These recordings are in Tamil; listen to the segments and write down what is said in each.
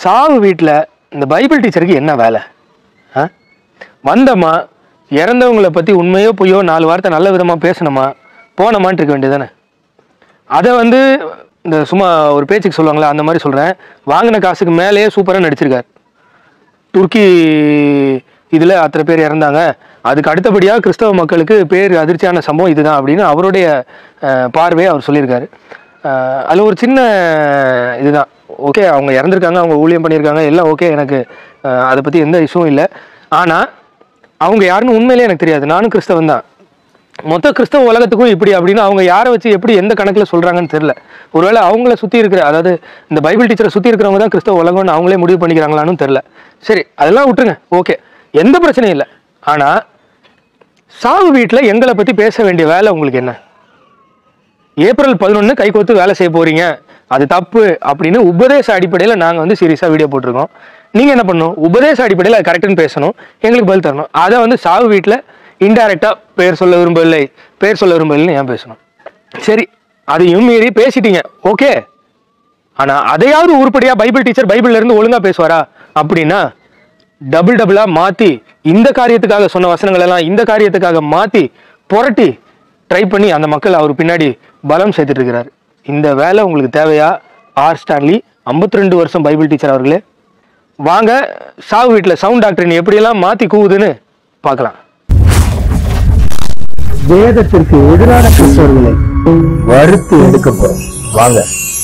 சாவு வீட்டில் இந்த பைபிள் டீச்சருக்கு என்ன வேலை ஆ வந்தோமா இறந்தவங்கள பற்றி உண்மையோ பொய்யோ நாலு வார்த்தை நல்ல விதமாக பேசணுமா போனோமான்ட்டு இருக்க வேண்டியதானே அதை வந்து இந்த சும்மா ஒரு பேச்சுக்கு சொல்லுவாங்களே அந்த மாதிரி சொல்கிறேன் வாங்கின காசுக்கு மேலேயே சூப்பராக நடிச்சிருக்கார் துருக்கி இதில் அத்தனை பேர் இறந்தாங்க அதுக்கு அடுத்தபடியாக கிறிஸ்தவ மக்களுக்கு பேர் அதிர்ச்சியான சம்பவம் இதுதான் அப்படின்னு அவருடைய அஹ், பார்வையை அவர் சொல்லியிருக்காரு அஹ், அதில் ஒரு சின்ன இதுதான் ஓகே அவங்க இறந்துருக்காங்க அவங்க ஊழியம் பண்ணியிருக்காங்க எல்லாம் ஓகே எனக்கு அஹ், அதை பற்றி எந்த இஷ்யூவும் இல்லை ஆனால் அவங்க யாருன்னு உண்மையிலே எனக்கு தெரியாது நானும் கிறிஸ்தவன் தான் மொத்த கிறிஸ்தவ உலகத்துக்கும் இப்படி அப்படின்னு அவங்க யாரை வச்சு எப்படி எந்த கணக்கில் சொல்கிறாங்கன்னு தெரில ஒருவேளை அவங்கள சுற்றி இருக்கிற அதாவது இந்த பைபிள் டீச்சரை சுற்றி இருக்கிறவங்க தான் கிறிஸ்தவ உலகம்னு அவங்களே முடிவு பண்ணிக்கிறாங்களான்னு தெரில சரி அதெல்லாம் விட்டுருங்க ஓகே எந்த பிரச்சனையும் இல்லை ஆனால் சாவு வீட்டில் எங்களை பற்றி பேச வேண்டிய வேலை உங்களுக்கு என்ன ஏப்ரல் பதினொன்று கை கோத்து வேலை செய்ய போறீங்க அது தப்பு அப்படின்னு உபதேச அடிப்படையில் நாங்கள் வந்து சீரியஸாக வீடியோ போட்டிருக்கோம் நீங்கள் என்ன பண்ணணும் உபதேச அடிப்படையில் அது கரெக்டுன்னு பேசணும் எங்களுக்கு பதில் தரணும் அதை வந்து சாவு வீட்டில் இன்டைரக்டாக பேர் சொல்ல விரும்பவில்லை பேர் சொல்ல விரும்பவில்லைன்னு ஏன் பேசணும் சரி அதையும் மீறி பேசிட்டீங்க ஓகே ஆனால் அதையாவது உருப்படியாக பைபிள் டீச்சர் பைபிள்ல இருந்து ஒழுங்காக பேசுவாரா அப்படின்னா டபுள் டபுளாக மாற்றி இந்த காரியத்துக்காக சொன்ன வசனங்கள் எல்லாம் இந்த காரியத்துக்காக மாற்றி புரட்டி ட்ரை பண்ணி அந்த மக்கள் அவர் பின்னாடி பலம் சேர்த்துட்டு இருக்கிறார் இந்த வேலை உங்களுக்கு தேவையா ஆர் ஸ்டான்லி 52 ரெண்டு வருஷம் பைபிள் டீச்சர் அவர்களே வாங்க சாவு வீட்டில் சவுண்ட் டாக்டரின் எப்படியெல்லாம் மாற்றி கூவுதுன்னு பார்க்கலாம் வேதத்திற்கு எதிரான கிறிஸ்தவர்களை வறுத்து எடுக்க போறோம் வாங்க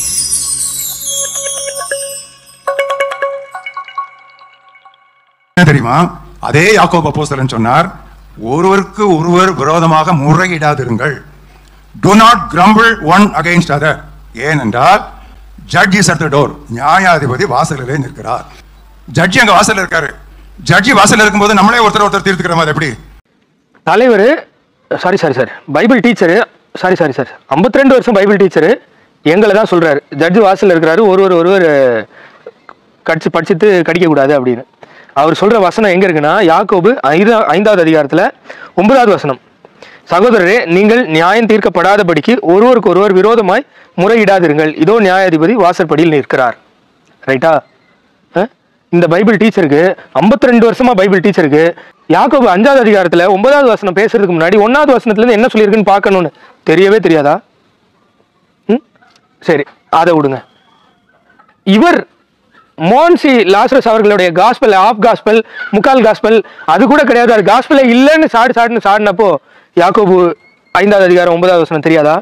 என்ன தெரியுமா அதே யாக்கோப அப்போஸ்தலன் சொன்னார் ஒருவருக்கு ஒருவர் விரோதமாக முறையிடாதிருங்கள் do not grumble one against other ஏனென்றால் judge is at the door நியாயாதிபதி வாசலிலே நிற்கிறார் ஜட்ஜி அங்க வாசல்ல இருக்காரு ஜட்ஜி வாசல்ல இருக்கும்போது நம்மளே ஒருத்தர் ஒருத்தர் தீர்த்துக்கிற மாதிரி எப்படி தலைவர் sorry sorry sir bible teacher sorry sorry sir 52 ரெண்டு வருஷம் பைபிள் டீச்சரு எங்களை தான் சொல்றாரு ஜட்ஜு வாசல்ல இருக்கிறாரு ஒருவர் ஒருவர் கடிச்சு படிச்சுட்டு கடிக்கக்கூடாது அப்படின்னு அவர் சொல்ற வசனம் எங்க இருக்குன்னா யாக்கோபு ஐதா ஐந்தாவது அதிகாரத்துல ஒன்பதாவது வசனம் சகோதரரே நீங்கள் நியாயம் தீர்க்கப்படாதபடிக்கு ஒருவருக்கு ஒருவர் விரோதமாய் முறையிடாதிருங்கள் இதோ நியாயாதிபதி வாசற்படியில் நிற்கிறார் ரைட்டா அஹ்? இந்த பைபிள் டீச்சருக்கு 52 ரெண்டு வருஷமா பைபிள் டீச்சருக்கு யாக்கோபு அஞ்சாவது அதிகாரத்துல ஒன்பதாவது வசனம் பேசுறதுக்கு முன்னாடி ஒன்னாவது வசனத்துல இருந்து என்ன சொல்லியிருக்குன்னு பார்க்கணும்னு தெரியவே தெரியாதா ம்? சரி அதை விடுங்க இவர் மோன்சி லாசரஸ் அவர்களுடைய காஸ்பல் ஆஃப் காஸ்பல் முக்கால் காஸ்பல் அது கூட கிடையாது அது காஸ்பலே இல்லைன்னு சாடு சாடுன்னு சாடினப்போ யாக்கோபு ஐந்தாவது அதிகாரம் ஒன்பதாவது வசனம் தெரியாதா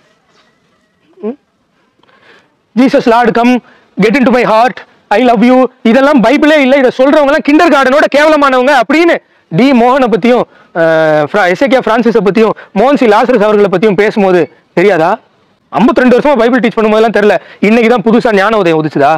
Jesus lord come get in to my heart I love you இதெல்லாம் பைபிளே இல்லை இதை சொல்றவங்க எல்லாம் கிண்டர் கார்டனோட கேவலமானவங்க அப்படின்னு டி மோகனை பத்தியும் எஸ்ஏகே பிரான்சிஸை பத்தியும் மோகன்சி லாசரஸ் அவர்களை பத்தியும் பேசும்போது தெரியாதா 52 ரெண்டு வருஷமா பைபிள் டீச் பண்ணும்போதெல்லாம் தெரியல இன்னைக்கு தான் புதுசா ஞான உதயம் உதிச்சுதா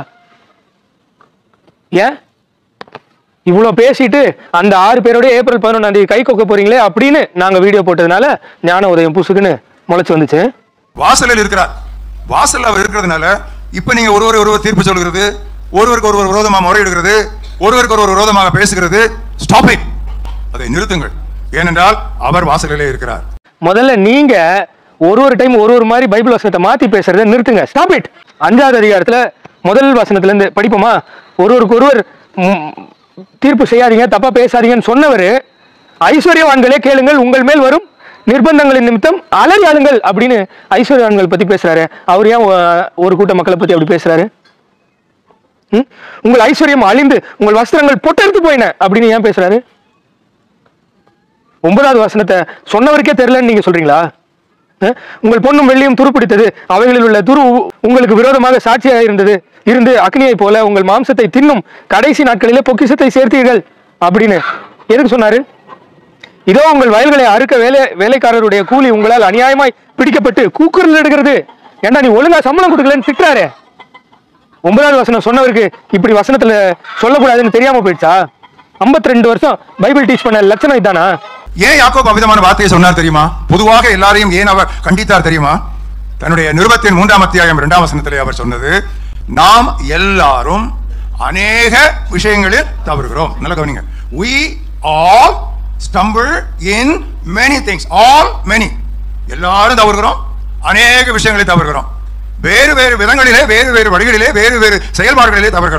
ஏன் இவ்வளோ பேசிட்டு அந்த ஆறு பேரோட ஏப்ரல் பதினொன்றாம் தேதி கை கொக்க போறீங்களே அப்படின்னு நாங்க வீடியோ போட்டதுனால ஞான உதயம் புசுக்குன்னு முளைச்சு வந்துச்சு வாசலில் இருக்கிறார் வாசல்ல அவர் இருக்கிறதுனால இப்ப நீங்க ஒருவர் ஒருவர் தீர்ப்பு சொல்கிறது ஒருவருக்கு ஒருவர் விரோதமாக முறையிடுகிறது ஒருவருக்கு ஒருவர் விரோதமாக பேசுகிறது ஸ்டாப் இட் அதை நிறுத்துங்கள் ஏனென்றால் அவர் வாசலிலே இருக்கிறார் முதல்ல நீங்க ஒரு ஒரு டைம் ஒரு ஒரு மாதிரி பைபிள் வசனத்தை மாத்தி பேசுறதை நிறுத்துங்க ஸ்டாப் இட் அஞ்சாவது அதிகாரத்துல முதல் வசனத்துல இருந்து படிப்போமா ஒருவருக்கு ஒருவர் ம், தீர்ப்பு செய்யாதீங்க தப்பா பேசாதீங்கன்னு சொன்னவர் ஐஸ்வர்யவான்களே கேளுங்கள் உங்கள் மேல் வரும் நிர்பந்தங்களின் நிமித்தம் அலறி ஆளுங்கள் அப்படின்னு ஐஸ்வர்யவான்கள் பத்தி பேசுறாரு அவர் ஏன் ஒ- ஒரு கூட்ட மக்களை பத்தி அப்படி பேசுறாரு ம்? உங்கள் ஐஸ்வர்யம் அழிந்து உங்கள் வஸ்திரங்கள் பொட்டெடுத்து போயின அப்படின்னு ஏன் பேசுறாரு ஒன்பதாவது வசனத்தை சொன்னவருக்கே தெரியலன்னு நீங்க சொல்றீங்களா அஹ்? உங்கள் பொண்ணும் வெள்ளியும் துருப்பிடித்தது அவைகளில் உள்ள துரு உங்களுக்கு விரோதமாக சாட்சியாக இருந்தது இருந்து அக்னியை போல உங்கள் மாம்சத்தை தின்னும் கடைசி நாட்களிலே பொக்கிஷத்தை சேர்த்தீர்கள் அப்படின்னு எதுக்கு சொன்னாரு இதோ உங்கள் வயல்களை அறுக்க வேலை வேலைக்காரருடைய கூலி உங்களால் அநியாயமாய் பிடிக்கப்பட்டு கூக்குரல் எடுக்கிறது ஏன்டா நீ ஒழுங்கா சம்பளம் கொடுக்கலன்னு திட்டுறாரு ஒன்பதாவது வசனம் சொன்னவருக்கு இப்படி வசனத்துல சொல்லக்கூடாதுன்னு தெரியாம போயிடுச்சா 52 ரெண்டு வருஷம் பைபிள் டீச் பண்ண லட்சணம் இதானா ஏன் யாக்கோப் அவிதமான வார்த்தையை சொன்னார் தெரியுமா பொதுவாக எல்லாரையும் ஏன் அவர் கண்டித்தார் தெரியுமா தன்னுடைய நிருபத்தின் மூன்றாம் அத்தியாயம் இரண்டாம் வசனத்திலே அவர் சொன்னது நாம் எல்லாரும் அநேக விஷயங்களில் தவறுகிறோம் நல்ல கவனிங்க we all stumble in many things all many எல்லாரும் தவறுகிறோம் அநேக விஷயங்களை தவறுகிறோம் வேறு வேறு விதங்களிலே வேறு வேறு வழிகளிலே வேறு வேறு செயல்பாடுகளிலே தவறுகிறோம்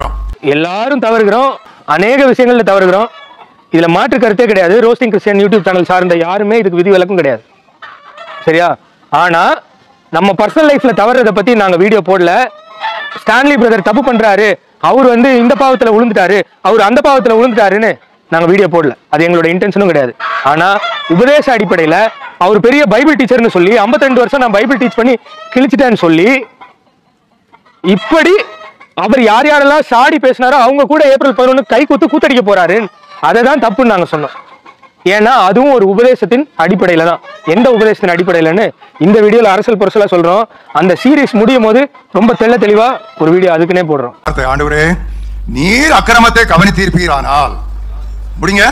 எல்லாரும் தவறுகிறோம் அநேக விஷயங்கள்ல தவறுகிறோம் இதுல மாற்று கருத்தே கிடையாது ரோஸ்டிங் கிறிஸ்டியன் யூடியூப் சேனல் சார்ந்த யாருமே இதுக்கு விதி விலக்கும் கிடையாது சரியா ஆனா நம்ம பர்சனல் லைஃப்ல தவறதை பத்தி நாங்க வீடியோ போடல ஸ்டான்லி பிரதர் தப்பு பண்றாரு அவர் வந்து இந்த பாவத்துல விழுந்துட்டாரு அவர் அந்த பாவத்துல விழுந்துட்டாருன்னு நாங்க வீடியோ போடல அது எங்களோட இன்டென்ஷனும் கிடையாது ஆனா உபதேச அடிப்படையில அவர் பெரிய பைபிள் டீச்சர்னு சொல்லி 52 வருஷம் நான் பைபிள் டீச் பண்ணி கிழிச்சிட்டேன்னு சொல்லி இப்படி அவர் யார் யாரெல்லாம் சாடி பேசினாரோ அவங்க கூட ஏப்ரல் பதினொன்று கை குத்து கூத்தடிக்க போறாரு அதை தான் தப்புன்னு நாங்க சொன்னோம் ஏன்னா அதுவும் ஒரு உபதேசத்தின் அடிப்படையில தான் எந்த உபதேசத்தின் அடிப்படையிலன்னு இந்த வீடியோல அரசியல் பொருசலா சொல்றோம் அந்த சீரிஸ் முடியும் போது ரொம்ப தெள்ள தெளிவா ஒரு வீடியோ அதுக்குன்னே போடுறோம் வார்த்தை, ஆண்டவரே நீர் அக்கிரமத்தை கவனித்தீர்ப்பீரானால் முடிங்க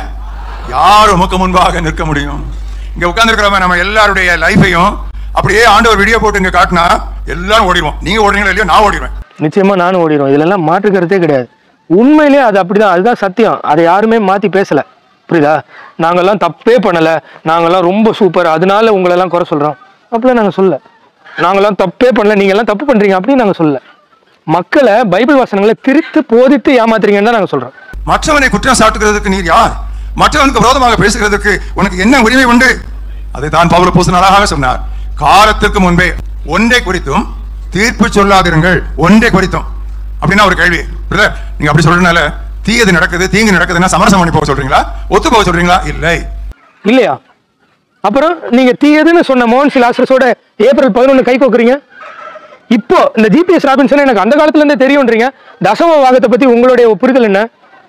யார் உமக்கு முன்பாக நிற்க முடியும் இங்க உட்கார்ந்துருக்கிறவங்க நம்ம எல்லாருடைய லைஃபையும் அப்படியே ஆண்டவர் வீடியோ போட்டு இங்க காட்டினா எல்லாரும் ஓடிடுவோம் நீங்க ஓடுறீங்களா இல்லையோ நான் ஓடிடுவேன் நிச்சயமா நானும் ஓடிடுவோம் இதுல எல்லாம் மாற்று கருத்தே கிடையாது உண்மையிலேயே அது அப்படிதான் அதுதான் சத்தியம் அதை யாருமே மாத்தி பேசல புரியுதா நாங்கெல்லாம் தப்பே பண்ணல நாங்கெல்லாம் ரொம்ப சூப்பர் அதனால உங்களெல்லாம் குறை சொல்றோம் அப்படிலாம் நாங்க சொல்ல நாங்கெல்லாம் தப்பே பண்ணல நீங்க எல்லாம் தப்பு பண்றீங்க அப்படின்னு நாங்க சொல்லல மக்களை பைபிள் வசனங்களை திரித்து போதித்து ஏமாத்துறீங்கன்னு தான் நாங்க சொல்றோம் மற்றவனை குற்றம் சாட்டுகிறதுக்கு நீர் யார் மற்றவனுக்கு விரோதமாக பேசுகிறதுக்கு உனக்கு என்ன உரிமை உண்டு அதை தான் பவுல பூசன் அழகாக சொன்னார் காலத்திற்கு முன்பே ஒன்றை குறித்தும் தீர்ப்பு சொல்லாதிருங்கள் ஒன்றை குறித்தும் அப்படின்னா ஒரு கேள்வி பிரதர் நீங்க அப்படி சொல்றதுனால தீயது நடக்குது தீங்கு நடக்குதுன்னா சமரசம் பண்ணி போக சொல்றீங்களா ஒத்து போக சொல்றீங்களா இல்லை இல்லையா அப்புறம் நீங்க தீயதுன்னு சொன்ன மோகன் சிலாசரஸோட ஏப்ரல் பதினொன்று கை கோக்குறீங்க இப்போ இந்த ஜிபிஎஸ் ராபின்சன் எனக்கு அந்த காலத்துல இருந்தே தெரியும்ன்றீங்க தசம வாகத்தை பத்தி உங்களுடைய புரிதல் என்ன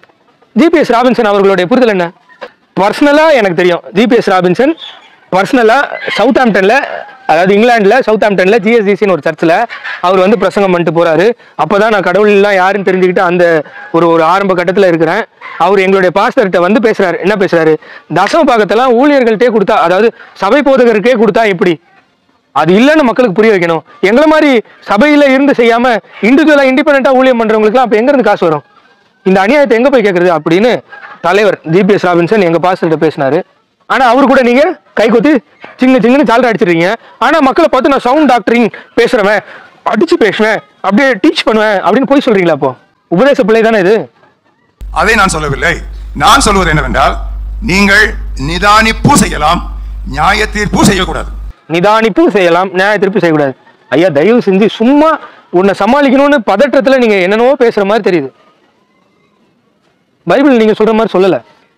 ஜிபிஎஸ் ராபின்சன் அவர்களுடைய புரிதல் என்ன பர்சனலா எனக்கு தெரியும் ஜிபிஎஸ் ராபின்சன் பர்சனலா சவுத் ஆம்டன்ல அதாவது இங்கிலாந்துல சவுத் ஆம்டன்ல ஜிஎஸ்டிசின்னு ஒரு சர்ச்சில் அவர் வந்து பிரசங்கம் பண்ணிட்டு போறாரு அப்பதான் நான் கடவுள் எல்லாம் யாருன்னு தெரிஞ்சுக்கிட்டு அந்த ஒரு ஒரு ஆரம்ப கட்டத்துல இருக்கிறேன் அவர் எங்களுடைய பாஸ்டர்கிட்ட வந்து பேசுறாரு என்ன பேசுறாரு தசம பாகத்தெல்லாம் ஊழியர்கள்ட்டே கொடுத்தா அதாவது சபை போதகருக்கே கொடுத்தா எப்படி அது இல்லைன்னு மக்களுக்கு புரிய வைக்கணும் எங்களை மாதிரி சபையில இருந்து செய்யாம இண்டிவிஜுவலா இண்டிபெண்டா ஊழியம் பண்றவங்களுக்குலாம் அப்ப எங்க இருந்து காசு வரும் இந்த அநியாயத்தை எங்க போய் கேட்கறது அப்படின்னு தலைவர் ஜிபிஎஸ் ராபின்சன் எங்க பாஸ்டர்கிட்ட பேசினாரு ஆனா அவர் கூட நீங்க கை கொத்தி சின்ன சின்ன சாலரை அடிச்சிடுறீங்க ஆனா மக்களை பார்த்து நான் சவுண்ட் டாக்டரிங் பேசுறவன் அடிச்சு பேசுவேன் அப்படியே டீச் பண்ணுவேன் அப்படின்னு போய் சொல்றீங்களா அப்போ உபதேச பிள்ளை தானே இது அதை நான் சொல்லவில்லை நான் சொல்வது என்னவென்றால் நீங்கள் நிதானிப்பு செய்யலாம் நியாய தீர்ப்பு செய்யக்கூடாது நிதானிப்பு செய்யலாம் நியாய திருப்பி செய்யக்கூடாது ஐயா தயவு செஞ்சு சும்மா உன்னை சமாளிக்கணும்னு பதற்றத்துல நீங்க என்னென்னவோ பேசுற மாதிரி தெரியுது பைபிள் நீங்க சொல்ற மாதிரி சொல்லல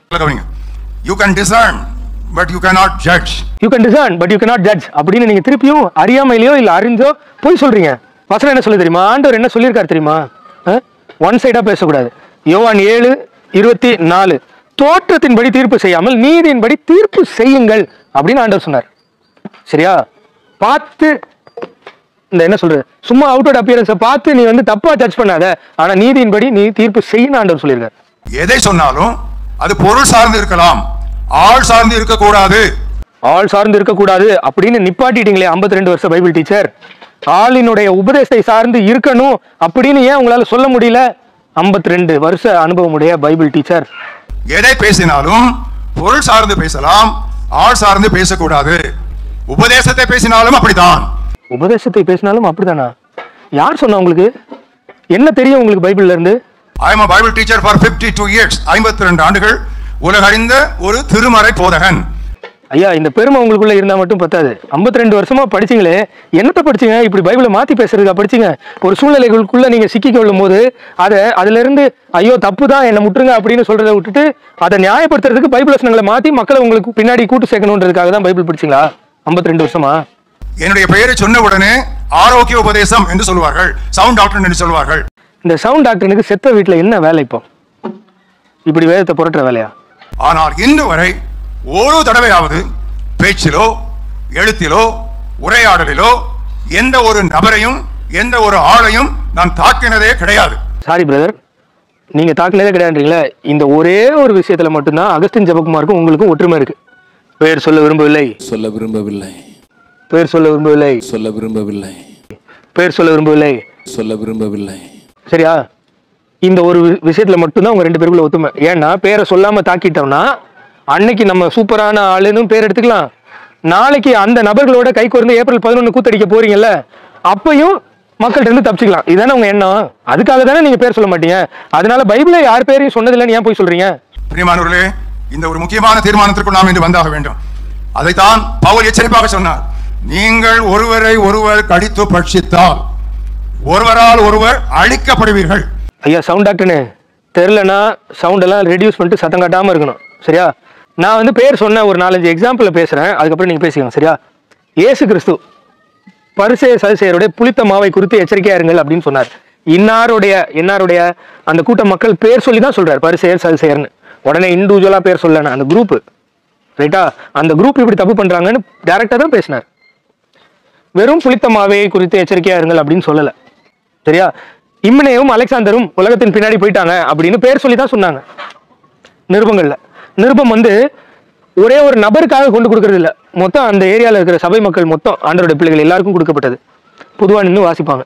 you can discern but you cannot judge you can discern but you cannot judge அப்படின்னு நீங்க திருப்பியும் அறியாமையிலையோ இல்ல அறிஞ்சோ போய் சொல்றீங்க வசனம் என்ன சொல்லு தெரியுமா ஆண்டவர் என்ன சொல்லியிருக்காரு தெரியுமா ஒன் சைடா பேசக்கூடாது யோவான் ஏழு இருபத்தி நாலு தோற்றத்தின்படி தீர்ப்பு செய்யாமல் நீதியின்படி தீர்ப்பு செய்யுங்கள் அப்படின்னு ஆண்டவர் சொன்னார் சரியா பார்த்து இந்த என்ன சொல்றது சும்மா அவுட்டோட அப்பியரன்ஸை பார்த்து நீ வந்து தப்பா ஜட்ஜ் பண்ணாத ஆனா நீதியின்படி நீ தீர்ப்பு செய்யணும் ஆண்டவர் சொல்லியிருக்காரு எதை சொன்னாலும் அது பொருள் சார்ந்து இருக்கலாம் ஆள் சார்ந்து இருக்கக்கூடாது ஆள் சார்ந்து இருக்கக்கூடாது அப்படின்னு நிப்பாட்டிட்டீங்களே 52 ரெண்டு வருஷம் பைபிள் டீச்சர் ஆளினுடைய உபதேசத்தை சார்ந்து இருக்கணும் அப்படின்னு ஏன் உங்களால சொல்ல முடியல 52 ரெண்டு வருஷ அனுபவமுடைய பைபிள் டீச்சர் எதை பேசினாலும் பொருள் சார்ந்து பேசலாம் ஆள் சார்ந்து பேசக்கூடாது உபதேசத்தை பேசினாலும் அப்படித்தான் உபதேசத்தை பேசினாலும் அப்படிதானா யார் சொன்னா உங்களுக்கு என்ன தெரியும் உங்களுக்கு பைபிள்ல இருந்து I am bible teacher for 52 two years ஐம்பத்தி ரெண்டு ஆண்டுகள் உலகறிந்த ஒரு திருமறை போதகன் ஐயா இந்த பெருமை உங்களுக்குள்ள இருந்தா மட்டும் பத்தாது 52 ரெண்டு வருஷமா படிச்சீங்களே என்னத்த படிச்சீங்க இப்படி பைபிளை மாத்தி பேசுறதுக்கா படிச்சீங்க ஒரு சூழ்நிலைகளுக்குள்ள நீங்க சிக்கிக் கொள்ளும் போது அதை அதுல இருந்து ஐயோ தப்பு தான் என்ன முட்டுருங்க அப்படின்னு சொல்றதை விட்டுட்டு அதை நியாயப்படுத்துறதுக்கு பைபிள் வசனங்களை மாத்தி மக்களை உங்களுக்கு பின்னாடி கூட்டு சேர்க்கணுன்றதுக்காக தான் பைபிள் படிச்சீங்களா 52 ரெண்டு வருஷமா என்னுடைய பெயரை சொன்ன உடனே ஆரோக்கிய உபதேசம் என்று சொல்வார்கள் சவுண்ட் டாக்டர் என்று சொல்வார்கள் இந்த சவுண்ட் டாக்டருக்கு செத்த வீட்டுல என்ன வேலை இப்போ இப்படி வேதத்தை புரட்டுற வேலையா ஆனால் இன்று வரை ஒரு தடவையாவது பேச்சிலோ எழுத்திலோ உரையாடலிலோ எந்த ஒரு நபரையும் எந்த ஒரு ஆளையும் நான் தாக்கினதே கிடையாது சாரி பிரதர் நீங்க தாக்குனதே கிடையாதுன்றீங்களா இந்த ஒரே ஒரு விஷயத்துல மட்டும்தான் அகஸ்டின் ஜெபக்குமாருக்கும் உங்களுக்கும் ஒற்றுமை இருக்கு பெயர் சொல்ல விரும்பவில்லை சொல்ல விரும்பவில்லை பெயர் சொல்ல விரும்பவில்லை சொல்ல விரும்பவில்லை பெயர் சொல்ல விரும்பவில்லை சொல்ல விரும்பவில்லை சரியா இந்த ஒரு வி- விஷயத்துல மட்டும்தான் உங்க ரெண்டு பேருக்குள்ள ஒத்துமை ஏன்னா பேரை சொல்லாம தாக்கிட்டோம்னா அன்னைக்கு நம்ம சூப்பரான ஆளுன்னு பேர் எடுத்துக்கலாம் நாளைக்கு அந்த நபர்களோட கை கோர்ந்து ஏப்ரல் பதினொன்று கூத்தடிக்க போறீங்கல்ல அப்பையும் மக்கள்கிட்ட இருந்து தப்பிச்சுக்கலாம் இதுதானே உங்க எண்ணம் அதுக்காக தானே நீங்க பேர் சொல்ல மாட்டீங்க அதனால பைபிள்ல யார் பேரையும் சொன்னதில்லைன்னு ஏன் போய் சொல்றீங்க பிரியமானவர்களே இந்த ஒரு முக்கியமான தீர்மானத்திற்கு நாம் இன்று வந்தாக வேண்டும் அதைத்தான் பவுல் எச்சரிப்பாக சொன்னார் நீங்கள் ஒருவரை ஒருவர் கடித்து பட்சித்தால் ஒருவரால் ஒருவர் அழிக்கப்படுவீர்கள் ஐயா சவுண்ட் டாக்டர்னு தெரிலனா சவுண்ட் எல்லாம் ரெடியூஸ் பண்ணிட்டு சத்தம் காட்டாம இருக்கணும் சரியா நான் வந்து பேர் சொன்ன ஒரு நாலஞ்சு எக்ஸாம்பிள் பேசுறேன் அதுக்கப்புறம் நீங்க பேசிக்கோங்க சரியா இயேசு கிறிஸ்து பரிசேய சதுசேயருடைய புளித்த மாவை குறித்து எச்சரிக்கையா இருங்கள் அப்படின்னு சொன்னார் இன்னாருடைய இன்னாருடைய அந்த கூட்ட மக்கள் பேர் சொல்லி தான் சொல்றாரு பரிசேயர் சதுசேயர்னு உடனே இண்டிவிஜுவலா பேர் சொல்லன அந்த குரூப் ரைட்டா அந்த குரூப் இப்படி தப்பு பண்றாங்கன்னு டேரக்டா தான் பேசினார் வெறும் புளித்த மாவை குறித்து எச்சரிக்கையா இருங்கள் அப்படின்னு சொல்லல சரியா இம்னேவும் அலெக்சாந்தரும் உலகத்தின் பின்னாடி போயிட்டாங்க அப்படின்னு பேர் சொல்லி தான் சொன்னாங்க நிருபங்கள்ல நிருபம் வந்து ஒரே ஒரு நபருக்காக கொண்டு கொடுக்கறது இல்ல மொத்தம் அந்த ஏரியால இருக்கிற சபை மக்கள் மொத்தம் ஆண்டரோட பிள்ளைகள் எல்லாருக்கும் கொடுக்கப்பட்டது பொதுவா நின்று வாசிப்பாங்க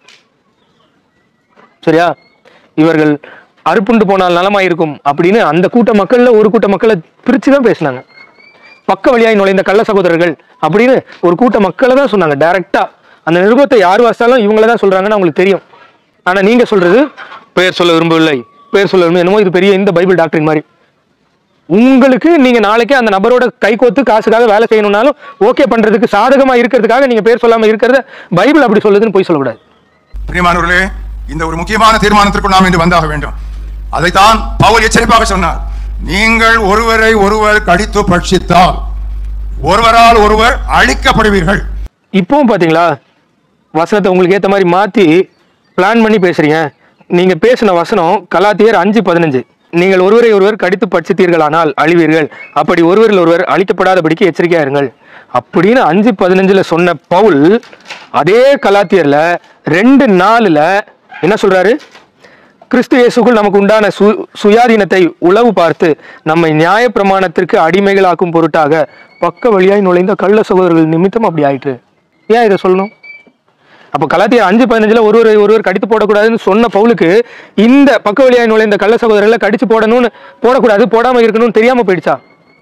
சரியா இவர்கள் அறுப்புண்டு போனால் நலமாயிருக்கும் அப்படின்னு அந்த கூட்ட மக்கள்ல ஒரு கூட்ட மக்களை பிரிச்சு தான் பேசினாங்க பக்க வழியாய் நுழைந்த கள்ள சகோதரர்கள் அப்படின்னு ஒரு கூட்ட மக்களை தான் சொன்னாங்க டைரக்டா அந்த நிருபத்தை யார் வாசித்தாலும் இவங்கள தான் சொல்றாங்கன்னு அவங்களுக்கு தெரியும் ஆனா நீங்க சொல்றது பெயர் சொல்ல விரும்பவில்லை பெயர் சொல்ல விரும்ப என்னமோ இது பெரிய இந்த பைபிள் டாக்டரின் மாதிரி உங்களுக்கு நீங்க நாளைக்கு அந்த நபரோட கை கோத்து காசுக்காக வேலை செய்யணும்னாலும் ஓகே பண்றதுக்கு சாதகமா இருக்கிறதுக்காக நீங்க பேர் சொல்லாம இருக்கிறத பைபிள் அப்படி சொல்லுதுன்னு போய் சொல்லக்கூடாது பிரியமானவர்களே இந்த ஒரு முக்கியமான தீர்மானத்திற்கு நாம் இன்று வந்தாக வேண்டும் அதைத்தான் பவுல் எச்சரிப்பாக சொன்னார் நீங்கள் ஒருவரை ஒருவர் கடித்து பட்சித்தால் ஒருவரால் ஒருவர் அழிக்கப்படுவீர்கள் இப்பவும் பாத்தீங்களா வசனத்தை உங்களுக்கு ஏத்த மாதிரி மாத்தி பிளான் பண்ணி பேசுறீங்க நீங்க பேசின வசனம் கலாத்தியர் அஞ்சு பதினஞ்சு நீங்கள் ஒருவரை ஒருவர் கடித்து பட்சித்தீர்களானால் அழிவீர்கள் அப்படி ஒருவரில் ஒருவர் அழிக்கப்படாதபடிக்கு எச்சரிக்கையா இருங்கள் அப்படின்னு அஞ்சு பதினஞ்சுல சொன்ன பவுல் அதே கலாத்தியர்ல ரெண்டு நாலுல என்ன சொல்றாரு கிறிஸ்து இயேசுக்குள் நமக்கு உண்டான சு சுயாதீனத்தை உளவு பார்த்து நம்மை நியாயப்பிரமாணத்திற்கு அடிமைகளாக்கும் பொருட்டாக பக்க வழியாய் நுழைந்த கள்ள சகோதரர்கள் நிமித்தம் அப்படி ஆயிற்று ஏன் இதை சொல்லணும் அப்போ கலாத்தியர் அஞ்சு பதினஞ்சுல ஒருவர் ஒருவர் கடித்து போடக்கூடாதுன்னு சொன்ன பவுலுக்கு இந்த பக்க வழியாய் நுழைந்த கள்ள சகோதரர்களை கடிச்சு போடணும்னு போடக்கூடாது போடாம இருக்கணும்னு தெரியாம போயிடுச்சா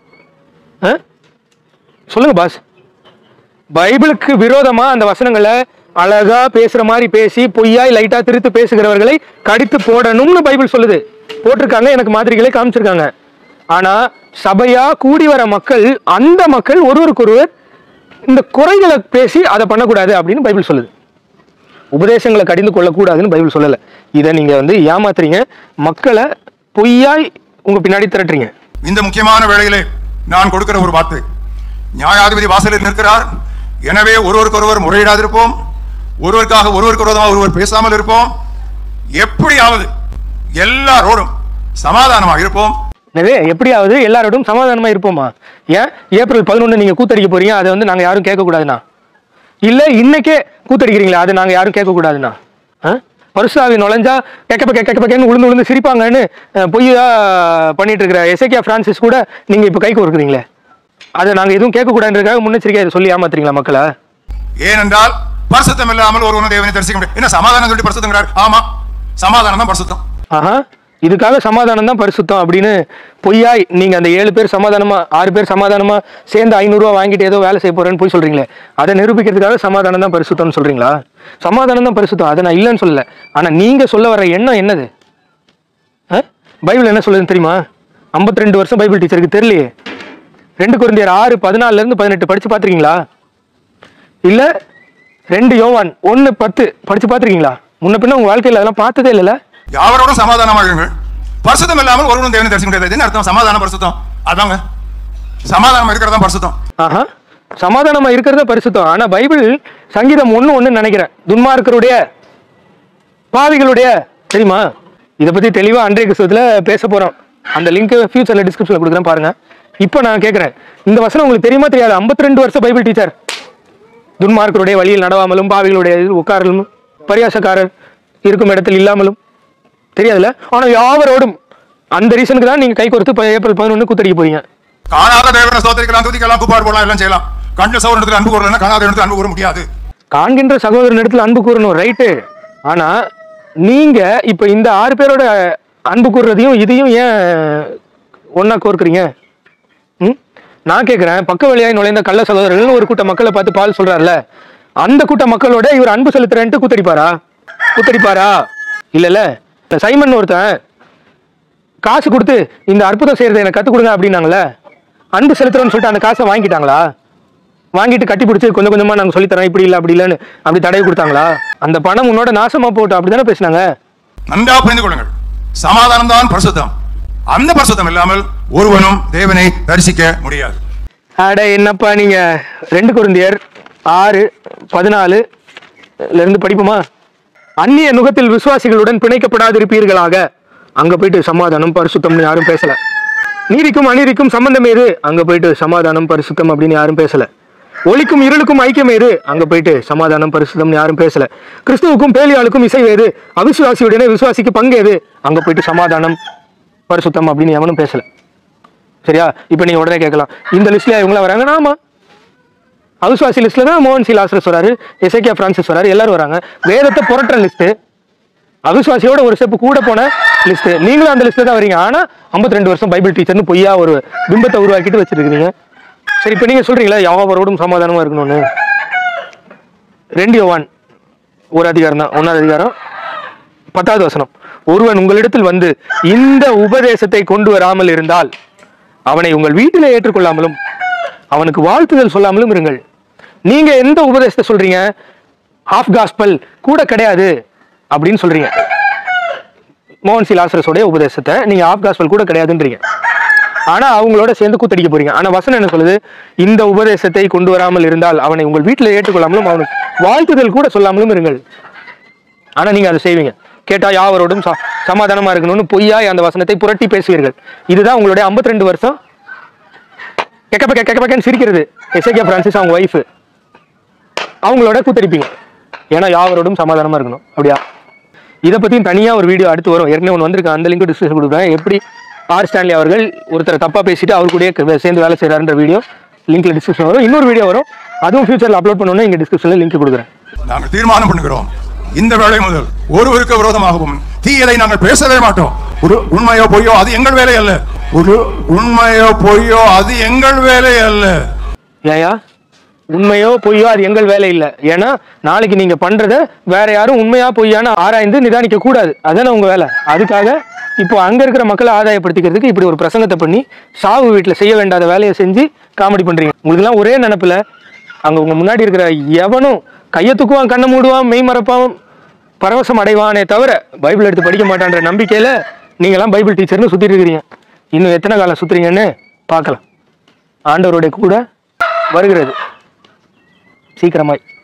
ஆ? சொல்லுங்க பாஸ் பைபிளுக்கு விரோதமா அந்த வசனங்களை அழகா பேசுற மாதிரி பேசி பொய்யாய் லைட்டா திருத்து பேசுகிறவர்களை கடித்து போடணும்னு பைபிள் சொல்லுது போட்டிருக்காங்க எனக்கு மாதிரிகளை காமிச்சிருக்காங்க ஆனா சபையா கூடி வர மக்கள் அந்த மக்கள் ஒருவருக்கொருவர் இந்த குறைகளை பேசி அதை பண்ணக்கூடாது அப்படின்னு பைபிள் சொல்லுது உபதேசங்களை கடிந்து கொள்ளக்கூடாதுன்னு பைபிள் சொல்லலை இதை நீங்க வந்து ஏமாத்துறீங்க மக்களை பொய்யாய் உங்க பின்னாடி திரட்டுறீங்க இந்த முக்கியமான வேளையிலே நான் கொடுக்கிற ஒரு வார்த்தை நியாயாதிபதி வாசலில் நிற்கிறார் எனவே ஒருவருக்கொருவர் முறையிடாதிருப்போம் ஒருவருக்காக ஒருவருக்கு விரோதமாக ஒருவர் பேசாமல் இருப்போம் எப்படியாவது எல்லாரோடும் சமாதானமாக இருப்போம் எனவே எப்படியாவது எல்லாரோடும் சமாதானமா இருப்போமா ஏன் ஏப்ரல் பதினொன்று நீங்க கூத்தடிக்க போறீங்க அதை வந்து நாங்க யாரும் கேட்கக்கூடாதுண்ணா இல்ல இன்னைக்கே கூத்தடிக்கிறீங்களா அதை நாங்க யாரும் கேட்கக்கூடாதுண்ணா ஆ? பரிசுத்தாவி நுழைஞ்சா கெக்கப்ப கெக்கப்பக்கன்னு உளுந்து உளுந்து சிரிப்பாங்கன்னு அஹ், பொய்யா பண்ணிட்டு இருக்கிற எசேக்கியா பிரான்சிஸ் கூட நீங்க இப்ப கைக்கு கொடுக்குறீங்களே அதை நாங்க எதுவும் கேட்கக்கூடாதுன்றதுக்காக முன்னெச்சரிக்கை இதை சொல்லி ஏமாத்துறீங்களா மக்களை ஏனென்றால் பரிசுத்தம் இல்லாமல் ஒருவனும் தேவனை தரிசிக்க முடியும் என்ன சமாதானம் சொல்லி பரிசுத்தங்கிறார் ஆமா சமாதானம் தான் பரிசுத்தம் ஆஹா இதுக்காக சமாதானம் தான் பரிசுத்தம் அப்படின்னு பொய்யாய் நீங்க அந்த ஏழு பேர் சமாதானமா ஆறு பேர் சமாதானமா சேர்ந்து ஐநூறுரூவா வாங்கிட்டு ஏதோ வேலை செய்ய போறேன்னு போய் சொல்றீங்களே அதை நிரூபிக்கிறதுக்காக சமாதானம் தான் பரிசுத்தம்னு சொல்றீங்களா சமாதானம் தான் பரிசுத்தம் அதை நான் இல்லைன்னு சொல்லல ஆனா நீங்க சொல்ல வர எண்ணம் என்னது ஆ? பைபிள் என்ன சொல்லுதுன்னு தெரியுமா 52 ரெண்டு வருஷம் பைபிள் டீச்சருக்கு தெரியலையே ரெண்டு குழந்தையர் ஆறு பதினாலுல இருந்து பதினெட்டு படிச்சு பார்த்திருக்கீங்களா இல்ல ரெண்டு யோவான் ஒன்னு பத்து படிச்சு பார்த்திருக்கீங்களா முன்ன பின்ன உங்க வாழ்க்கையில அதெல்லாம் பார்த்ததே இல்லைல்ல யாவரோடும் சமாதானமாக இருங்கள் பரிசுத்தம் இல்லாமல் ஒருவனும் தேவனை தரிசிக்க முடியாது என்ன அர்த்தம் சமாதான பரிசுத்தம் அதாங்க சமாதானம் இருக்கிறதா பரிசுத்தம் ஆஹா சமாதானமா இருக்கிறத பரிசுத்தம் ஆனா பைபிள் சங்கீதம் ஒண்ணு ஒண்ணு நினைக்கிறேன் துன்மார்க்கருடைய பாவிகளுடைய தெரியுமா இதை பத்தி தெளிவா அன்றைய கிறிஸ்தவத்துல பேச போறோம் அந்த லிங்க் ஃபியூச்சர்ல டிஸ்கிரிப்ஷன்ல கொடுக்குறேன் பாருங்க இப்போ நான் கேட்கறேன் இந்த வசனம் உங்களுக்கு தெரியுமா தெரியாது 52 ரெண்டு வருஷம் பைபிள் டீச்சர் துன்மார்க்கருடைய வழியில் நடவாமலும் பாவிகளுடைய இதில் உட்காரலும் பரியாசக்காரர் இருக்கும் இடத்தில் இல்லாமலும் தெரியாதுல்ல ஆனா யாவரோடும் அந்த ரீசனுக்கு தான் நீங்க கை கொடுத்து இப்ப ஏப்ரல் பதினொன்று கூத்தடிக்க போறீங்க காணாத தேவனை சோதரிக்கலாம் துதிக்கலாம் கூப்பாடு போடலாம் எல்லாம் செய்யலாம் கண்டு சௌரத்தில் அன்பு கூறலாம் காணாத இடத்துல அன்பு கூற முடியாது காண்கின்ற சகோதரன் இடத்துல அன்பு கூறணும் ரைட்டு ஆனா நீங்க இப்ப இந்த ஆறு பேரோட அன்பு கூறுறதையும் இதையும் ஏன் ஒண்ணா கோர்க்குறீங்க ம் நான் கேட்குறேன் பக்க வழியாய் நுழைந்த கள்ள சகோதரர்கள் ஒரு கூட்ட மக்களை பார்த்து பால் சொல்றாருல அந்த கூட்ட மக்களோட இவர் அன்பு செலுத்துறேன்ட்டு கூத்தடிப்பாரா கூத்தடிப்பாரா இல்லைல்ல இந்த சைமன் ஒருத்தன் காசு கொடுத்து இந்த அற்புதம் செய்யறதை எனக்கு கற்றுக் கொடுங்க அப்படின்னாங்களே அன்பு செலுத்துறோன்னு சொல்லிட்டு அந்த காசை வாங்கிட்டாங்களா வாங்கிட்டு கட்டி பிடிச்சி கொஞ்சம் கொஞ்சமா நாங்க சொல்லித் தரோம் இப்படி இல்லை அப்படி இல்லைன்னு அப்படி தடவை கொடுத்தாங்களா அந்த பணம் உன்னோட நாசமா போட்டு அப்படிதானே பேசினாங்க நன்றா புரிந்து கொள்ளுங்கள் சமாதானம் தான் பரிசுத்தம் அந்த பரிசுத்தம் இல்லாமல் ஒருவனும் தேவனை தரிசிக்க முடியாது அட என்னப்பா நீங்க ரெண்டு குருந்தியர் ஆறு பதினாலு இருந்து படிப்போமா அந்நிய நுகத்தில் விசுவாசிகளுடன் பிணைக்கப்படாதிருப்பீர்களாக அங்க போயிட்டு சமாதானம் பரிசுத்தம்னு யாரும் பேசல நீதிக்கும் அநீதிக்கும் சம்பந்தம் ஏது அங்க போயிட்டு சமாதானம் பரிசுத்தம் அப்படின்னு யாரும் பேசல ஒளிக்கும் இருளுக்கும் ஐக்கியம் ஏது அங்க போயிட்டு சமாதானம் பரிசுத்தம்னு யாரும் பேசல கிறிஸ்துவுக்கும் பேலியாளுக்கும் இசை வேறு அவிசுவாசியுடனே விசுவாசிக்கு பங்கு ஏது அங்க போயிட்டு சமாதானம் பரிசுத்தம் அப்படின்னு எவனும் பேசல சரியா இப்போ நீங்க உடனே கேட்கலாம் இந்த லிஸ்ட்ல இவங்களா வராங்க ஆமா அவிசுவாசி லிஸ்ட்ல தான் மோகன் சி லாசரஸ் வராரு எசேக்கியா பிரான்சிஸ் வராரு எல்லாரும் வராங்க வேதத்தை புரட்டுற லிஸ்ட் அவிசுவாசியோட ஒரு ஸ்டெப் கூட போன லிஸ்ட் நீங்களும் அந்த லிஸ்ட்ல தான் வரீங்க ஆனா 52 ரெண்டு வருஷம் பைபிள் டீச்சர்னு பொய்யா ஒரு பிம்பத்தை உருவாக்கிட்டு வச்சிருக்கீங்க சரி இப்போ நீங்க சொல்றீங்களா யாவரோடும் சமாதானமா இருக்கணும்னு ரெண்டு யோவான் ஒரு அதிகாரம் தான் ஒன்னாவது அதிகாரம் பத்தாவது வசனம் ஒருவன் உங்களிடத்தில் வந்து இந்த உபதேசத்தை கொண்டு வராமல் இருந்தால் அவனை உங்கள் வீட்டிலே ஏற்றுக்கொள்ளாமலும் அவனுக்கு வாழ்த்துதல் சொல்லாமலும் இருங்கள் நீங்க எந்த உபதேசத்தை சொல்றீங்க ஹாஃப் காஸ்பல் கூட கிடையாது அப்படின்னு சொல்றீங்க மோகன் சி லாசரஸோடைய உபதேசத்தை நீங்க ஹாஃப் காஸ்பல் கூட கிடையாதுன்றீங்க ஆனா அவங்களோட சேர்ந்து கூத்தடிக்க போறீங்க ஆனா வசனம் என்ன சொல்லுது இந்த உபதேசத்தை கொண்டு வராமல் இருந்தால் அவனை உங்கள் வீட்டில் ஏற்றுக்கொள்ளாமலும் அவனுக்கு வாழ்த்துதல் கூட சொல்லாமலும் இருங்கள் ஆனா நீங்க அதை செய்வீங்க கேட்டா யாவரோடும் ச- சமாதானமா இருக்கணும்னு பொய்யாய் அந்த வசனத்தை புரட்டி பேசுவீர்கள் இதுதான் உங்களுடைய 52 ரெண்டு வருஷம் கெக்கப்ப கெக்கப்பக்கன்னு சிரிக்கிறது எசேக்கியா பிரான்சிஸ் அவங்க ஒய்ஃப் அவங்களோட கூத்தடிப்பீங்க ஏன்னா யாவரோடும் சமாதானமா இருக்கணும் அப்படியா இதை பத்தியும் தனியா ஒரு வீடியோ அடுத்து வரும் ஏற்கனவே ஒன்று வந்திருக்கு அந்த லிங்க் டிஸ்கஷன் கொடுக்குறேன் எப்படி ஆர் ஸ்டான்லி அவர்கள் ஒருத்தரை தப்பா பேசிட்டு அவர் கூடயே சேர்ந்து வேலை செய்யறாருன்ற வீடியோ லிங்க்ல டிஸ்கிரிப்ஷன் வரும் இன்னொரு வீடியோ வரும் அதுவும் ஃபியூச்சர்ல அப்லோட் பண்ணணும்னா இங்க டிஸ்கிரிப்ஷன்ல லிங்க் கொடுக்குறேன் நாங்கள் தீர்மானம் பண்ணுகிறோம் இந்த வேளை முதல் ஒருவருக்கு விரோதமாகவும் தீயதை நாங்கள் பேசவே மாட்டோம் ஒரு உண்மையோ பொய்யோ அது எங்கள் வேலை அல்ல ஒரு உண்மையோ பொய்யோ அது எங்கள் வேலை அல்ல ஏயா உண்மையோ பொய்யோ அது எங்கள் வேலை இல்லை ஏன்னா நாளைக்கு நீங்க பண்றத வேற யாரும் உண்மையா பொய்யான்னு ஆராய்ந்து நிதானிக்க கூடாது அதானே உங்க வேலை அதுக்காக இப்போ அங்க இருக்கிற மக்களை ஆதாயப்படுத்திக்கிறதுக்கு இப்படி ஒரு பிரசங்கத்தை பண்ணி சாவு வீட்டுல செய்ய வேண்டாத வேலையை செஞ்சு காமெடி பண்றீங்க உங்களுக்குலாம் ஒரே நினப்புல அங்க உங்க முன்னாடி இருக்கிற எவனும் கையை தூக்குவான் கண்ணை மூடுவான் மெய் மறப்பான் பரவசம் அடைவானே தவிர பைபிள் எடுத்து படிக்க மாட்டான்ற நம்பிக்கையில நீங்களாம் பைபிள் டீச்சர்னு சுத்திட்டு இருக்கிறீங்க இன்னும் எத்தனை காலம் சுத்துறீங்கன்னு பார்க்கலாம் ஆண்டவருடைய கூட வருகிறது சீக்கிரமாய்